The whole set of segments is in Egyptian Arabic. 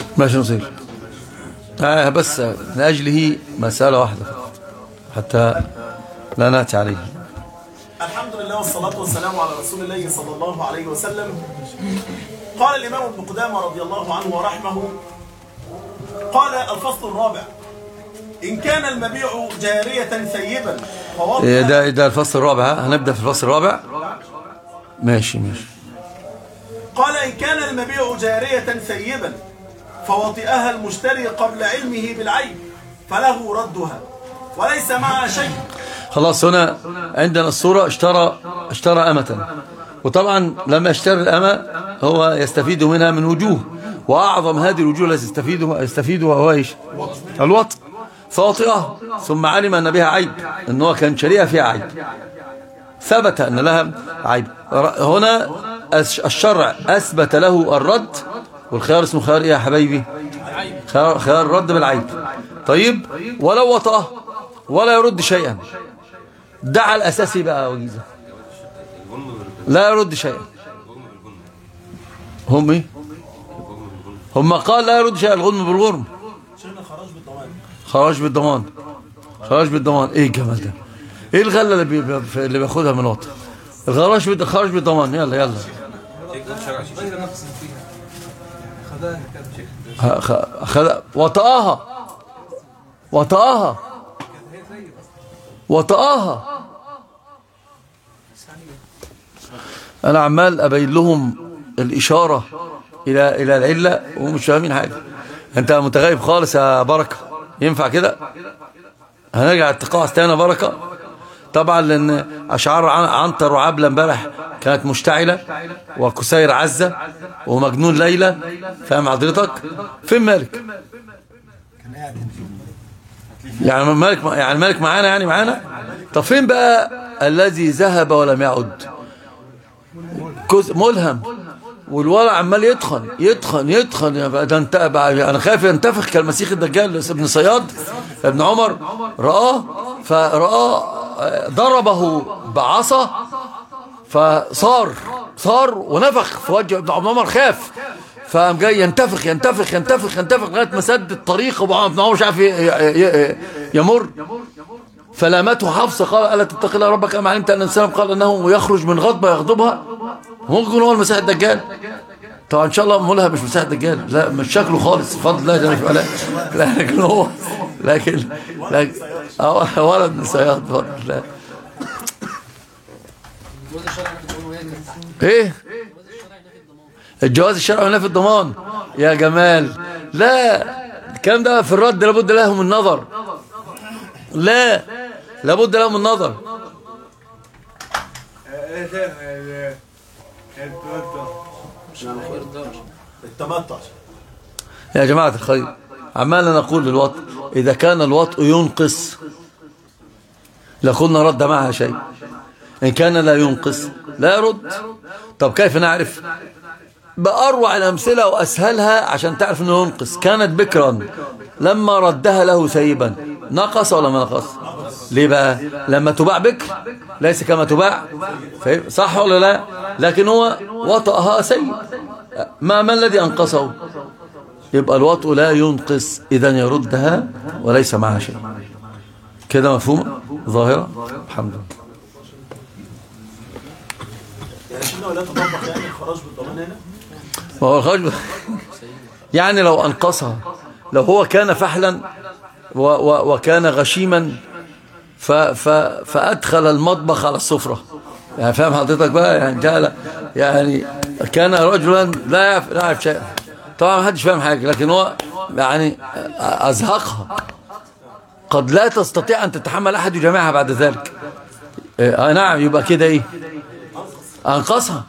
ماشي نصير آه بس من أجله مسألة واحدة حتى لا نأتي عليه الحمد لله والصلاة والسلام على رسول الله صلى الله عليه وسلم قال الإمام ابن قدامة رضي الله عنه ورحمه قال الفصل الرابع إن كان المبيع جارية ثيبا فوضع إيه ده ده الفصل الرابع ها؟ هنبدأ في الفصل الرابع ماشي ماشي قال إن كان المبيع جارية ثيبا فوطئها المشتري قبل علمه بالعيب فله ردها وليس معها شيء خلاص هنا عندنا الصورة اشترى اشترى أمة وطبعا لما اشترى الأمة هو يستفيد منها من وجوه وأعظم هذه الوجوه التي يستفيدها يستفيدها هو ايش الوط فوطئها ثم علم أن بها عيب أن هو كان شريها فيها عيب ثبت أن لها عيب هنا الشرع أثبت له الرد والخيار اسمه خيار إيه يا حبايبي خيار, خيار الرد بالعيب طيب ولو وطأه ولا يرد شيئا دعا الأساسي بقى وجيزة لا يرد شيئا هم ايه هم قال لا يرد شيئا الغنم بالغرم شيخنا خرج بالضمان خراج بالضمان خراج بالضمان ايه الجمال ده ايه الغله اللي, بي... اللي بياخدها من الوطن الخراج بد... خراج بالضمان يلا يلا ه- خ- خد... وطأها وطأها وطأها انا عمال ابين لهم الاشاره الى الى العله وهم مش فاهمين حاجه انت متغيب خالص يا بركه ينفع كده هنرجع التقاعس تاني يا بركه طبعا لان اشعار عن- عنتر وعبله امبارح كانت مشتعله وكسير عزه ومجنون ليلى فاهم حضرتك فين مالك يعني مالك يعني مالك معانا يعني معانا طب فين بقى الذي ذهب ولم يعد كز- ملهم والولع عمال يتخن يتخن يتخن يا بقى ده انت بقى انا خايف ينتفخ كالمسيح الدجال ابن صياد ابن عمر رآه فرآه آه، ضربه بعصا فصار صار ونفخ في وجه ابن عمر خاف فقام جاي ينتفخ ينتفخ ينتفخ ينتفخ لغايه ما سد الطريق وابن عمر مش عارف ي- ي- ي- يمر فلامته حفصه قال الا تتقي الله ربك ام علمت ان الانسان قال انه يخرج من غضبه يغضبها ممكن هو المسيح الدجال طبعا ان شاء الله ملها مش مسيح الدجال لا مش شكله خالص بفضل الله جل وعلا لا لكن هو لكن لكن هو ولد من صياد بفضل الله ايه الجواز الشرعي هنا في الضمان يا جمال لا الكلام ده في الرد لابد له من نظر لا لابد له من نظر التمتع يا جماعة الخير عمالنا نقول للوطء إذا كان الوطء ينقص لقلنا رد معها شيء إن كان لا ينقص لا يرد طب كيف نعرف بأروع الأمثلة وأسهلها عشان تعرف أنه ينقص كانت بكرا لما ردها له سيبا نقص ولا ما نقص ليه بقى لما تباع بكر ليس كما تباع فاهم؟ صح ولا لا لكن هو وطأها سيب ما ما الذي أنقصه يبقى الوطء لا ينقص إذا يردها وليس معها شيء كده مفهوم ظاهرة الحمد لله يعني شفنا ولا تطبق يعني الخراج بالضمان هنا وهو الخرج يعني لو أنقصها لو هو كان فحلا و و وكان غشيما ف ف فأدخل المطبخ على السفرة يعني فاهم حضرتك بقى يعني جعل يعني كان رجلا لا يعرف, لا يعرف شيء طبعا ما حدش فاهم حاجة لكن هو يعني أزهقها قد لا تستطيع أن تتحمل أحد جماعها بعد ذلك آه نعم يبقى كده إيه أنقصها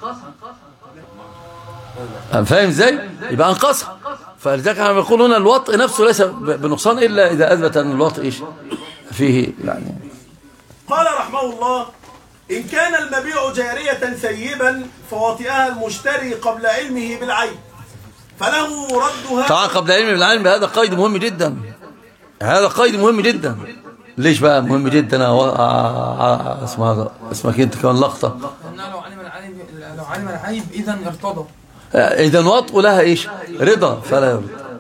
فاهم ازاي يبقى انقصها فلذلك احنا بنقول هنا الوطء نفسه ليس بنقصان الا اذا اثبت ان الوطء ايش فيه يعني قال رحمه الله إن كان المبيع جارية ثيبا فوطئها المشتري قبل علمه بالعيب فله ردها طبعا قبل علم بالعلم هذا قيد مهم جدا هذا قيد مهم جدا ليش بقى مهم جدا أو- آه، آه، اسمها اسمك انت كمان لقطه لأنه لو علم العيب لو علم العيب إذا ارتضى اذا وطء لها ايش رضا فلا يرد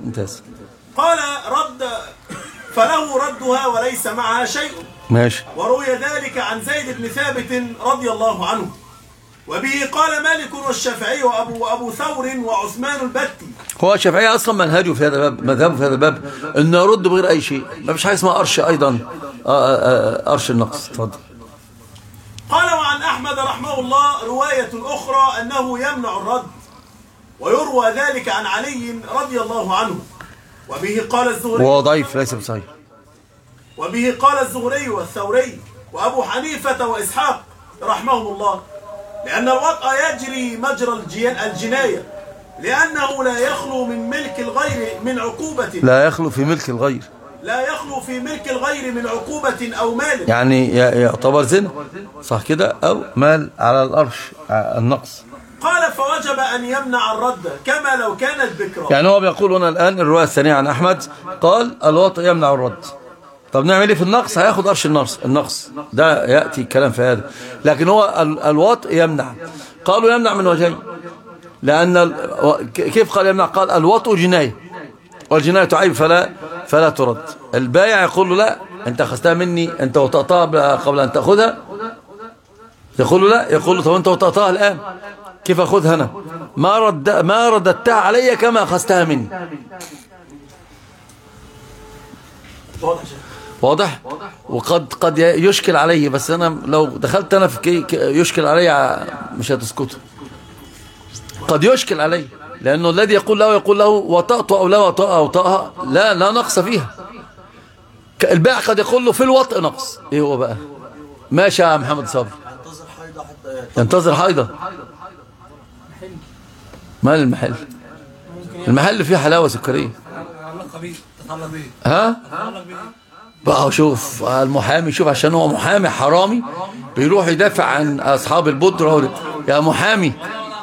ممتاز قال رد فله ردها وليس معها شيء ماشي وروي ذلك عن زيد بن ثابت رضي الله عنه وبه قال مالك والشافعي وأبو, وأبو ثور وعثمان البتي هو الشافعي اصلا منهجه في هذا الباب مذهبه في هذا الباب انه يرد بغير اي شيء ما فيش حاجه اسمها قرش ايضا آه، آه، آه، قرش النقص اتفضل قال وعن أحمد رحمه الله رواية أخرى أنه يمنع الرد ويروى ذلك عن علي رضي الله عنه وبه قال الزهري وهو ضعيف ليس بصحيح وبه قال الزهري والثوري وأبو حنيفة وإسحاق رحمهم الله لأن الوطأ يجري مجرى الجي- الجناية لأنه لا يخلو من ملك الغير من عقوبة لا يخلو في ملك الغير لا يخلو في ملك الغير من عقوبة أو مال يعني ي- يعتبر زنا صح كده او مال على القرش ع- النقص قال فوجب أن يمنع الرد كما لو كانت بكرا يعني هو بيقول هنا الآن الرواية الثانية عن أحمد قال الوطء يمنع الرد طب نعمل ايه في النقص هياخد قرش النقص النقص ده يأتي الكلام في هذا لكن هو ال- الوطء يمنع قالوا يمنع من وجهين لأن ال- و- ك- كيف قال يمنع قال الوطء جناية والجناية عيب فلا فلا ترد البايع يقول له لا انت اخذتها مني انت وطأتها قبل- قبل ان تأخذها يقول له لا يقول له طب انت وطأتها الآن كيف أخذها أنا ما, رد ما رددتها علي كما أخذتها مني واضح يا شيخ واضح وقد قد يشكل عليه بس أنا لو دخلت أنا في كي كي- يشكل علي ع- مش هتسكته قد يشكل عليه لأنه الذي يقول له يقول له وطأت أو لا وطأ أو طأها لا لا نقص فيها ك- البائع قد يقول له في الوطء نقص ايه هو بقى ماشي يا محمد صبري ينتظر حيضة حتى ينتظر حيضة مال المحل المحل فيه حلاوة سكرية تتعلق بيه تتعلق بيه ها تتعلق بيه بقى شوف المحامي شوف عشان هو محامي حرامي بيروح يدافع عن أصحاب البودرة يا محامي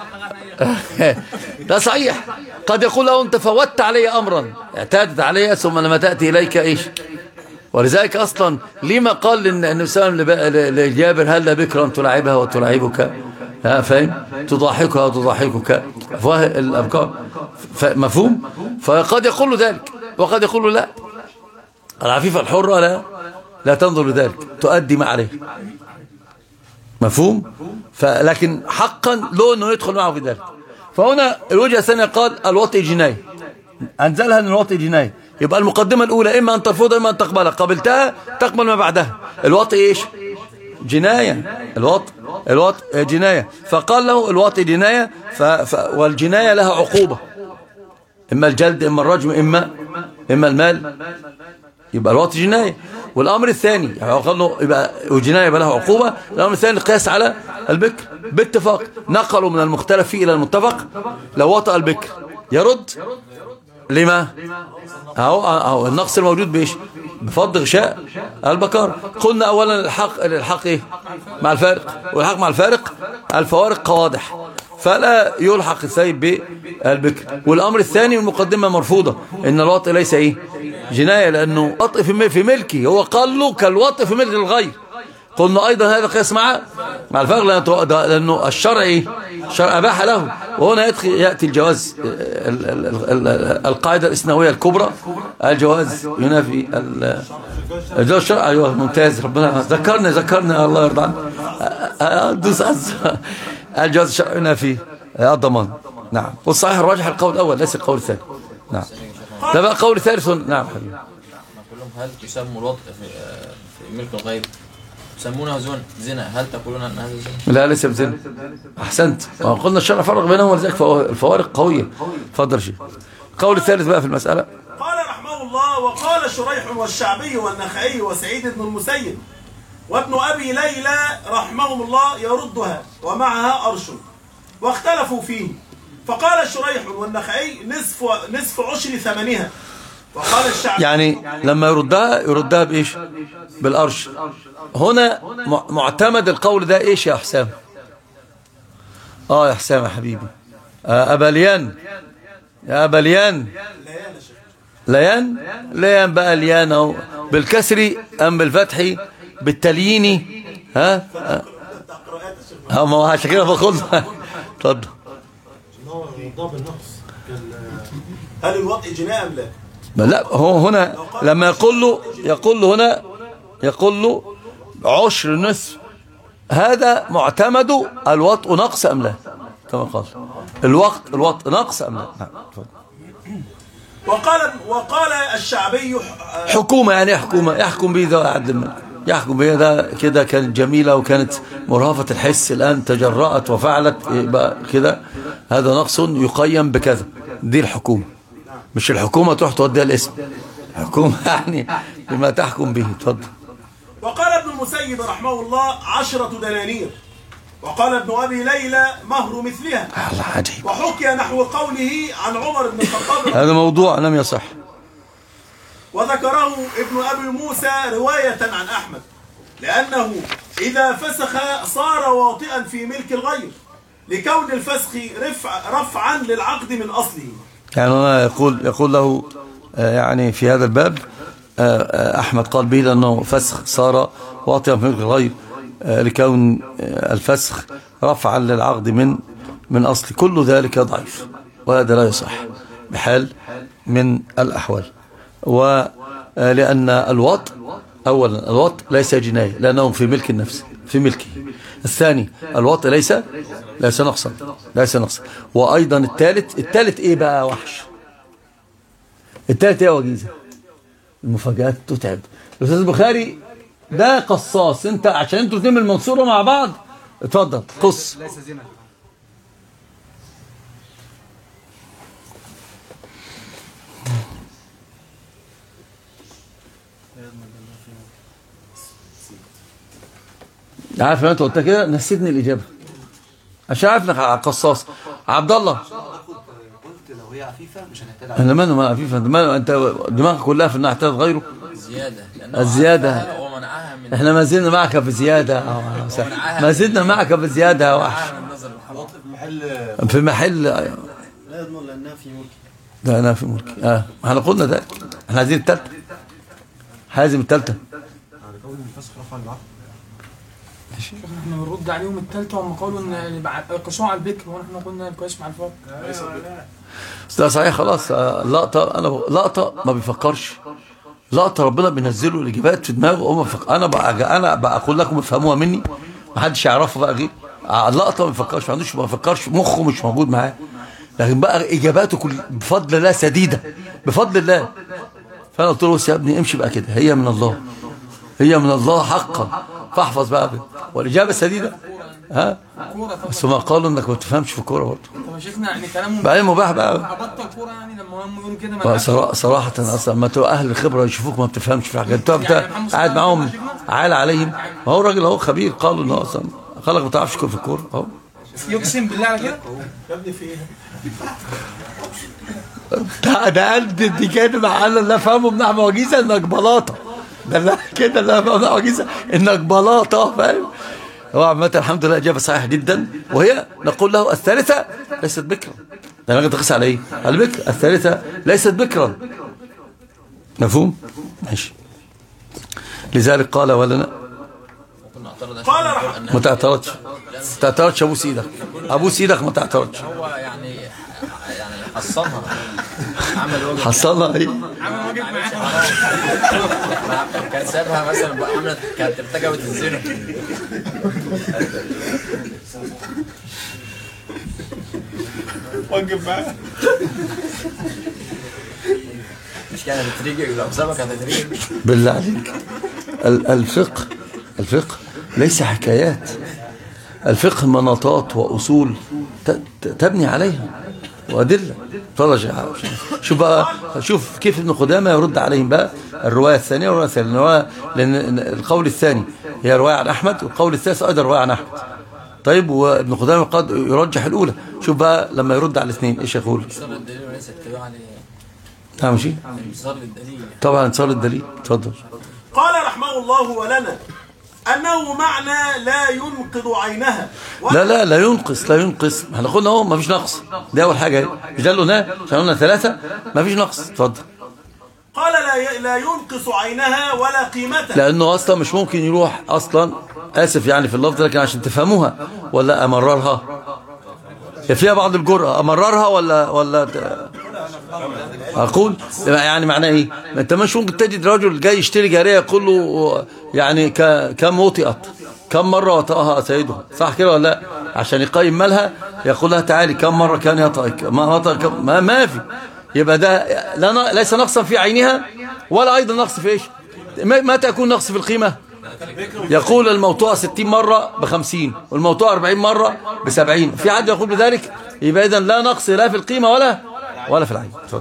ده صحيح قد يقول له أنت فوتت علي أمرا اعتادت علي ثم لما تأتي إليك إيش ولذلك أصلا لما قال لن- النبي صلى الله عليه وسلم لب- لجابر هل بكرا تلعبها وتلعبك ها فاهم تضاحكها وتضاحكك أفواه الأبكار ف- مفهوم فقد يقول له ذلك وقد يقول له لا العفيفة الحرة لا لا تنظر لذلك تؤدي ما عليه مفهوم فلكن حقا له انه يدخل معه في ذلك فهنا الوجهه الثانيه قال الوطئ جنايه انزلها ان الوطئ جنايه يبقى المقدمه الاولى اما ان ترفضها اما ان تقبلها قبلتها تقبل ما بعدها الوطئ ايش جنايه الوطئ الوطئ جنايه فقال له الوطئ جنايه ف... ف... والجنايه لها عقوبه اما الجلد اما الرجم اما اما المال يبقى الوطئ جناية والأمر الثاني يعني هو قال له يبقى الجناية يبقى لها عقوبة الأمر الثاني القياس على البكر باتفاق نقلوا من المختلف فيه إلى المتفق لو وطأ البكر يرد لما أهو, أهو النقص الموجود بإيش بفض غشاء البكار قلنا أولا الحق الحق إيه مع الفارق والحق مع الفارق الفوارق قواضح فلا يلحق السيب بالبكر والأمر الثاني المقدمة مرفوضة إن الوطء ليس إيه جناية لأنه وطء في في ملكي هو قال له كالوطء في ملك الغير قلنا أيضا هذا قياس مع مع الفرق لأنه- ده- لأنه الشرع إيه؟ الشرع أباح له وهنا يدخل يأتي الجواز ال- ال- ال- ال- القاعدة الإسنوية الكبرى الجواز ينافي ال- الجواز الشرع أيوه ممتاز ربنا ذكرني ذكرني الله يرضى عنك أ- أ- دوس عز الجواز الشرع ينافي الضمان نعم والصحيح الراجح القول الأول ليس القول الثاني نعم ده بقى قول ثالث نعم حبيبي كلهم هل تسموا الوطء في, آه، في ملك الغيب تسمونها زن زنا هل تقولون ان هذا زنا لا ليس بزنا احسنت قلنا الشرع فرق بينهم ولذلك فهو الفوارق قويه اتفضل شيخ القول الثالث بقى في المساله قال رحمه الله وقال شريح والشعبي والنخعي وسعيد بن المسيب وابن أبي ليلى رحمهم الله يردها ومعها أرش واختلفوا فيه فقال شريح والنخعي نصف نصف عشر ثمنها وقال الشعبي يعني لما يردها يردها بايش بالارش هنا م- معتمد القول ده ايش يا حسام اه يا حسام يا حبيبي آه ابا ليان يا ابا ليان ليان ليان بقى ليان اهو بالكسر ام بالفتح بالتليين ها ها ها، ما هو عشان كده بقول اتفضل ان هو ضاب النقص كال هل الوطء جناء ام لا ما لا هو هنا لما يقول له يقول له هنا يقول له عشر نصف هذا معتمد الوطء نقص أم لا كما قال الوقت الوطء نقص أم لا نعم تفضل. وقال وقال الشعبي آه، حكومة يعني إيه حكومة يحكم به ذو عدل الملك يحكم به ده كده كانت جميلة وكانت مرهفة الحس الآن تجرأت وفعلت يبقى كده هذا نقص يقيم بكذا دي الحكومة مش الحكومة تروح توديها الاسم الحكومة يعني بما تحكم به تفضل وقال ابن المسيب رحمه الله عشرة دنانير وقال ابن أبي ليلى مهر مثلها الله عجيب وحكي نحو قوله عن عمر بن الخطاب هذا موضوع لم يصح وذكره ابن أبي موسى رواية عن أحمد لأنه إذا فسخ صار واطئا في ملك الغير لكون الفسخ رفع رفعا للعقد من أصله يعني هنا يقول يقول له آه، يعني في هذا الباب آه، آه، أحمد قال به لأنه فسخ صار واطئا في ملك الغير آه، لكون آه، الفسخ رفعا للعقد من من أصل كل ذلك ضعيف وهذا لا يصح بحال من الأحوال ولأن الوط أولا الوط ليس جناية لأنه في ملك النفس في ملكه الثاني الوط ليس ليس نقصا ليس نقصا وأيضا الثالث الثالث إيه بقى وحش الثالث إيه يا وجيزة المفاجآت تتعب الأستاذ البخاري ده قصاص انت عشان انتوا الاثنين من المنصورة مع بعض اتفضل قص ليس زنا عارف لما انت قلت كده نسيتني الاجابه عشان عارف انك قصاص عبد الله قلت لو هي عفيفه مش هنحتاج انا مانو ما عفيف انت مانو انت دماغك كلها في انها احتاج غيره زيادة لأنه الزيادة. أعطاها ومنعها من احنا ما زلنا معك في زياده اه، صح. ما زلنا معك في زياده يا وحش منعها من نظر الحرام في محل في محل لا يضمن لانها في ملك ده انا في ملك اه احنا قلنا ده احنا عايزين الثالثه حازم الثالثه على قول الفسخ رفع العقد احنا بنرد عليهم التالتة هم قالوا ان القسوة على البكر واحنا قلنا القياس مع الفرق ده صحيح خلاص اه، لقطه انا ب- لقطه ما بيفكرش لقطه ربنا بينزله الاجابات في دماغه هو ما بيفكر انا بقى انا بقى اقول لكم افهموها مني ما حدش يعرفها بقى غير اه، اللقطه ما بيفكرش ما عندوش ما بيفكرش مخه مش موجود معاه لكن بقى اجاباته كل بفضل الله سديده بفضل الله فانا قلت له بص يا ابني امشي بقى كده هي من الله هي من الله حقا فاحفظ بقى والاجابه السديده ها كورة طبعا بس ما قالوا انك ما بتفهمش في الكوره برضه طب يا شيخنا يعني كلامهم بعدين مباح بقى ابطل كورة يعني لما هم يقولوا كده ما صرا- صراحة أصلا ما تبقى أهل الخبرة يشوفوك ما بتفهمش في حاجة أنت أنت يعني محمد قاعد صلاح معاهم ما شفنا؟ عال عليهم ما هو راجل أهو خبير قالوا إن هو أصلا قال لك ما تعرفش في الكورة أهو يقسم بالله على كده يا ابني في ايه ده ده قد دي كده معانا اللي أفهمه من أحمد وجيزة إنك بلاطة ده اللي كده اللي أفهمه من أحمد وجيزة إنك بلاطة فاهم هو عامة الحمد لله إجابة صحيحة جدا وهي نقول له الثالثة ليست بكرا ده أنا تقيس على إيه؟ على البكر الثالثة ليست بكرا مفهوم؟ ماشي لذلك قال ولنا كنا اعترض قال عشان رحمه أنها ما تعترضش ما تعترضش ابوس ايدك ابوس ايدك ما تعترضش هو يعني يعني حصنها عمل وجه حصلها ايه عامل واجب معاهم كان سابها مثلا بقى عملت كانت ارتكبت الزنا وجب معاه مش كانت هتترجع لو سابها كانت هتترجع بالله عليك ال- الفقه الفقه ليس حكايات الفقه مناطات واصول ت- ت- تبني عليها وادله اتفضل يا شيخ. شوف بقى شوف كيف ابن قدامه يرد عليهم بقى الروايه الثانيه والروايه الثانيه الرواية- لان القول الثاني هي روايه عن احمد والقول الثالث ايضا روايه عن احمد طيب وابن قدامه قد يرجح الاولى شوف بقى لما يرد على الاثنين ايش يقول انتصار للدليل وليس اتباع عليه نعم شيء انتصار للدليل طبعا انتصار الدليل اتفضل قال رحمه الله ولنا أنه معنى لا ينقض عينها لا لا لا ينقص لا ينقص احنا قلنا اهو ما فيش نقص دي اول حاجه اهي. مش ده اللي قلناه عشان قلنا ثلاثه ما فيش نقص اتفضل قال لا ي- لا ينقص عينها ولا قيمتها لانه اصلا مش ممكن يروح اصلا اسف يعني في اللفظ لكن عشان تفهموها ولا امررها هي فيها بعض الجرأة امررها ولا ولا ت- أقول يعني معناه إيه أنت مش ممكن تجد رجل جاي يشتري جارية يقول له يعني ك- كم وطئت كم مرة وطأها سيدها صح كده ولا لا عشان يقيم مالها يقول لها تعالي كم مرة كان يطأك ما وطأ كم ما, ما في يبقى ده لا ن- ليس نقصا في عينها ولا أيضا نقص في إيش ما- متى يكون نقص في القيمة يقول الموضوع 60 مرة بخمسين والموضوع 40 مرة بسبعين في حد يقول بذلك يبقى إذن لا نقص لا في القيمة ولا ولا في العين اتفضل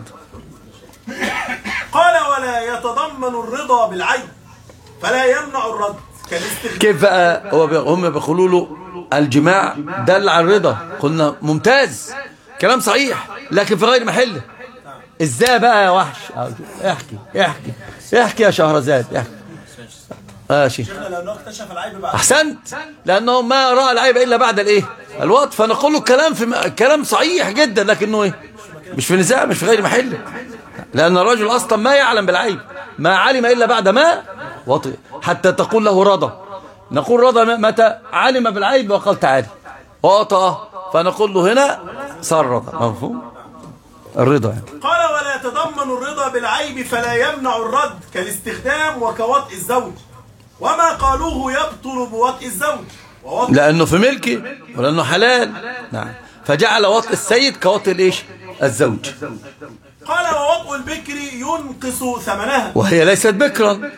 قال ولا يتضمن الرضا بالعين فلا يمنع الرد كالاستغناء كيف بقى هو بي- هم بيقولوا له الجماع دل على الرضا قلنا ممتاز كلام صحيح لكن في غير محله ازاي بقى يا وحش احكي احكي احكي يا شهرزاد احكي اه شيخ لانه اكتشف العيب بعد احسنت لانه ما راى العيب الا بعد الايه الوقت فنقول له كلام في م... كلام صحيح جدا لكنه ايه مش في نزاع مش في غير محله لان الرجل اصلا ما يعلم بالعيب ما علم الا بعد ما وطئ حتى تقول له رضى نقول رضى م- متى علم بالعيب وقال تعالى وطأ فنقول له هنا صار رضى مفهوم الرضا يعني. قال ولا يتضمن الرضا بالعيب فلا يمنع الرد كالاستخدام وكوطء الزوج وما قالوه يبطل بوطء الزوج ووطء لانه في ملكه ولانه حلال نعم فجعل وطئ السيد كوطئ الايش الزوج قال ووطء البكر ينقص ثمنها وهي ليست بكرا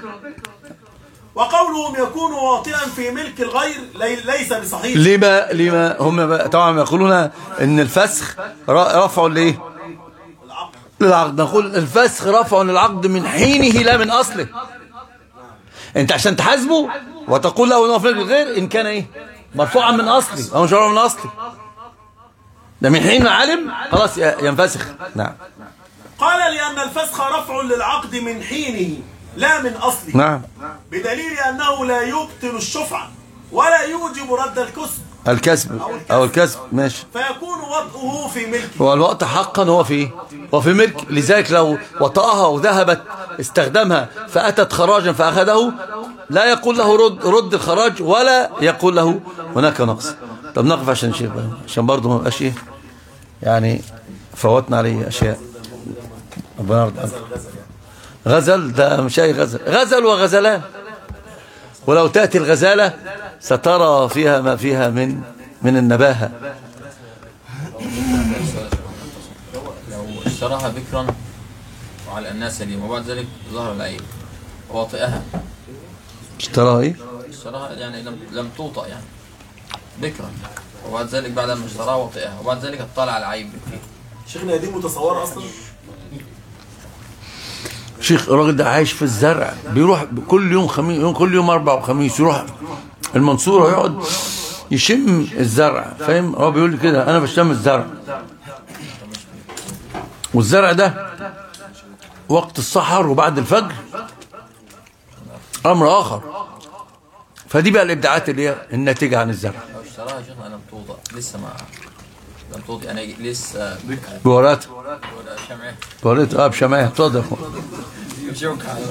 وقولهم يكون واطئا في ملك الغير لي ليس بصحيح لما لما هم بقى طبعا يقولون ان الفسخ ر- رفع لايه للعقد نقول الفسخ رفع للعقد من حينه لا من اصله انت عشان تحاسبه وتقول له انه في ملك الغير ان كان ايه مرفوعا من اصلي او مش مرفوعا من اصلي ده من حين ما علم خلاص ي- ينفسخ نعم قال لأن الفسخ رفع للعقد من حينه لا من أصله نعم بدليل أنه لا يبطل الشفعة ولا يوجب رد الكسب الكسب او الكسب ماشي فيكون وطئه في ملكه هو الوقت حقا هو في ايه؟ هو في ملك لذلك لو وطأها وذهبت استخدمها فأتت خراجا فأخذه لا يقول له رد, رد الخراج ولا يقول له هناك نقص طب نقف عشان شيء بقى عشان برضه ما يبقاش ايه يعني فوتنا عليه أشياء ربنا يرضى عنك. غزل ده مش أي غزل غزل وغزلان ولو تأتي الغزالة سترى فيها ما فيها من من النباهة لو اشتراها بكرا وعلى الناس سليم وبعد ذلك ظهر العيب واطئها اشتراها ايه اشتراها يعني لم لم توطأ يعني بكرا وبعد ذلك بعد ما اشتراها وطئها وبعد ذلك اطلع على العيب فيه شيخنا دي متصورة أصلا شيخ الراجل ده عايش في الزرع بيروح كل يوم خميس يوم كل يوم اربع وخميس يروح المنصورة ويقعد يشم الزرع فاهم هو بيقول لي كده انا بشم الزرع والزرع ده وقت السحر وبعد الفجر امر اخر فدي بقى الابداعات اللي هي الناتجه عن الزرع لو اشتراها شيخنا لم توطأ لسه ما لم توطئ يعني لسه بكرا بورات ولا شمعه بورات اه بشمعيه اتفضل يشوك على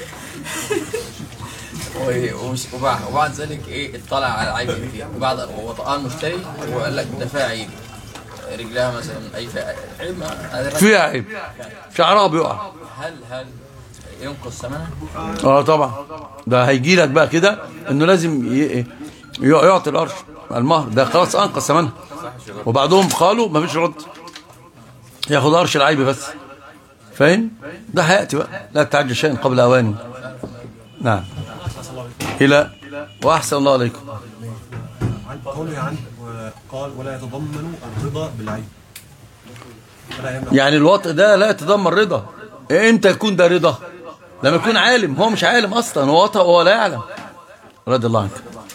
و- ومش- وبعد, وبعد ذلك ايه اطلع على العيب اللي فيها وبعد وطأها المشتري وقال لك ده فيها عيب رجلها مثلا اي فيها عيب ما فيها عيب شعرها بيقع هل هل ينقص ثمنها؟ اه طبعا ده هيجي لك بقى كده انه لازم ي- ي- يعطي القرش المهر ده خلاص انقص ثمنها وبعضهم قالوا ما فيش رد ياخد قرش العيب بس فاهم ده هياتي بقى لا تعجل شيئا قبل اواني نعم الى واحسن الله عليكم عن قوله عن قال ولا يتضمن الرضا بالعيب ولا يمنع يعني الوطء ده لا يتضمن رضا امتى يكون ده رضا لما يكون عالم هو مش عالم اصلا هو وطأ وهو لا يعلم رضي الله عنك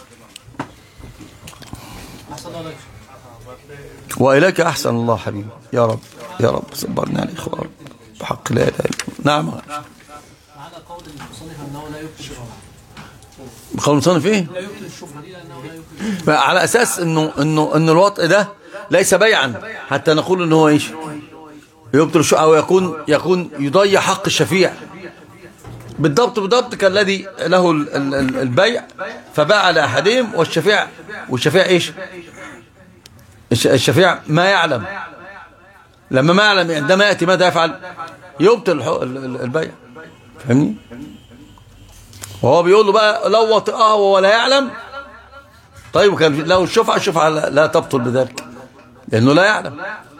وإليك أحسن الله حبيبي يا رب يا رب صبرني عليك يا رب بحق لا إله إلا الله. نعم على قول المصنف انه لا يبطل الشفعه بقول مصنف ايه لا يبطل الشفعه دي لانه لا يبطل على اساس انه انه ان الوطء ده ليس بيعا حتى نقول ان هو ايش يبطل شو او يكون يكون يضيع حق الشفيع بالضبط بالضبط كالذي له ال- ال- ال- البيع فباع لاحدهم والشفيع والشفيع ايش الش- الشفيع ما يعلم لما ما يعلم عندما يأتي ماذا يفعل يبطل الح- ال- ال- البيع فاهمني وهو بيقول له بقى لو وطئها وهو لا يعلم طيب وكان لو الشفعة الشفعة لا لا تبطل بذلك لأنه لا يعلم